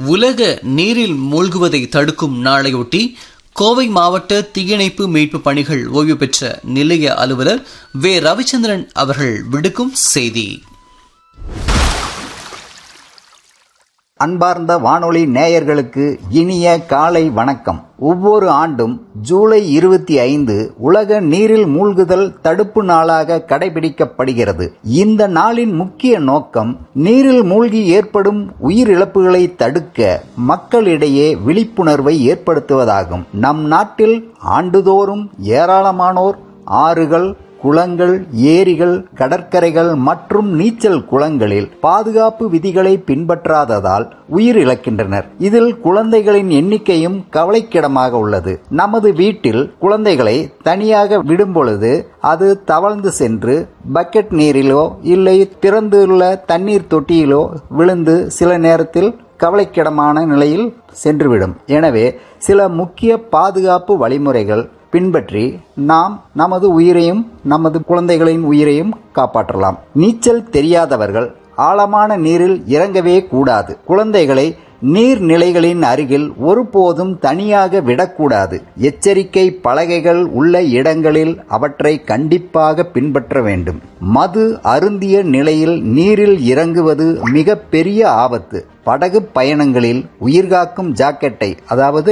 உலக நீரில் மூழ்குவதை தடுக்கும் நாளையொட்டி கோவை மாவட்ட தீயணைப்பு மீட்பு பணிகள் ஓய்வு பெற்ற நிலைய அலுவலர் வே ரவிச்சந்திரன் அவர்கள் விடுக்கும் செய்தி அன்பார்ந்த வானொலி நேயர்களுக்கு இனிய காலை வணக்கம் ஒவ்வொரு ஆண்டும் ஜூலை இருபத்தி ஐந்து உலக நீரில் மூழ்குதல் தடுப்பு நாளாக கடைபிடிக்கப்படுகிறது இந்த நாளின் முக்கிய நோக்கம் நீரில் மூழ்கி ஏற்படும் உயிரிழப்புகளை தடுக்க மக்களிடையே விழிப்புணர்வை ஏற்படுத்துவதாகும் நம் நாட்டில் ஆண்டுதோறும் ஏராளமானோர் ஆறுகள் குளங்கள் ஏரிகள் கடற்கரைகள் மற்றும் நீச்சல் குளங்களில் பாதுகாப்பு விதிகளை பின்பற்றாததால் உயிரிழக்கின்றனர் இதில் குழந்தைகளின் எண்ணிக்கையும் கவலைக்கிடமாக உள்ளது நமது வீட்டில் குழந்தைகளை தனியாக விடும் பொழுது அது தவழ்ந்து சென்று பக்கெட் நீரிலோ இல்லை திறந்துள்ள தண்ணீர் தொட்டியிலோ விழுந்து சில நேரத்தில் கவலைக்கிடமான நிலையில் சென்றுவிடும் எனவே சில முக்கிய பாதுகாப்பு வழிமுறைகள் பின்பற்றி நாம் நமது உயிரையும் நமது குழந்தைகளின் உயிரையும் காப்பாற்றலாம் நீச்சல் தெரியாதவர்கள் ஆழமான நீரில் இறங்கவே கூடாது குழந்தைகளை நீர்நிலைகளின் அருகில் ஒருபோதும் தனியாக விடக்கூடாது எச்சரிக்கை பலகைகள் உள்ள இடங்களில் அவற்றை கண்டிப்பாக பின்பற்ற வேண்டும் மது அருந்திய நிலையில் நீரில் இறங்குவது மிக பெரிய ஆபத்து படகு பயணங்களில் உயிர்காக்கும் ஜாக்கெட்டை அதாவது